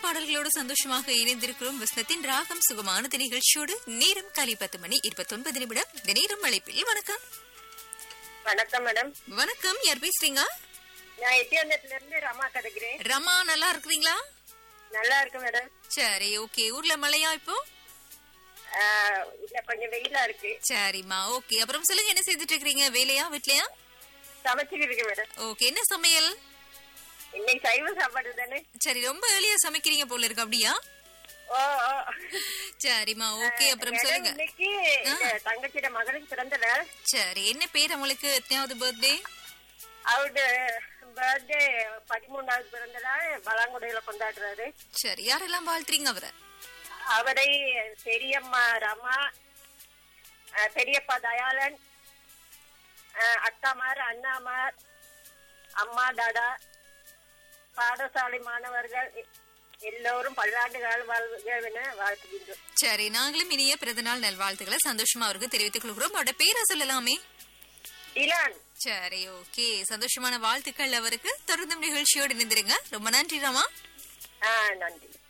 பாடல்களோடு சந்தோஷமாக இணைந்திருக்கிறோம் வசனத்தின் ராகம் சுகமான நிகழ்ச்சியோடு நேரம் காலை பத்து மணி இருபத்தொன்பது நிமிடம் இந்த நேரம் அழைப்பில் வணக்கம் வணக்கம் மேடம் வணக்கம் யார் பேசுறீங்க நான் எட்டியாந்தத்துல இருந்து ரமா கதைக்கிறேன் ரமா நல்லா இருக்கிறீங்களா நல்லா இருக்கு மேடம் சரி ஓகே ஊர்ல மழையா இப்போ ஆஹ், இல்ல கொஞ்சம் வெயிலா இருக்கு சரிம்மா ஓகே அப்புறம் சொல்லுங்க என்ன செய்துட்டு இருக்கீங்க வேலையா வீட்லயா சமைச்சுக்கிட்டு இருக்கு மேடம் ஓகே என்ன சமையல் இன்னைக்கு சைவ சாப்பாடு தானே சரி ரொம்ப ஏர்லியா சமைக்கிறீங்க போல இருக்கு அப்படியா ஓ ஓ. சரிம்மா ஓகே அப்புறம் மேடம், சொல்லுங்க இன்னைக்கு இந்த தங்கச்சியோட மகனுக்கு பிறந்தல சரி என்ன பேர் உங்களுக்கு எத்தனாவது பர்த்டே அவரு பர்த்டே பதிமூணாவது பிறந்ததா பலாங்குடையில கொண்டாடுறாரு சரி யாரெல்லாம் வாழ்த்துறீங்க அவரை அவரை பெரியம்மா ரமா ஆஹ், பெரியப்பா தயாளன் ஆஹ், அக்காமார் அண்ணாமார் அம்மா டாடா பாடசாலை மாணவர்கள் எ- எல்லோரும் பல்லாண்டு கால வாழ்வுகள் வாழ்த்துகின்றோம் சரி நாங்களும் இனிய பிறந்தநாள் நல்வாழ்த்துக்களை சந்தோஷமா அவருக்கு தெரிவித்துக் கொள்கிறோம் அவரோட பேரை சொல்லலாமே டிலான் சரி ஓகே சந்தோஷமான வாழ்த்துக்கள் அவருக்கு தொடர்ந்தும் நிகழ்ச்சியோடு இணைந்திருங்க ரொம்ப நன்றி ராமா ஆஹ் நன்றி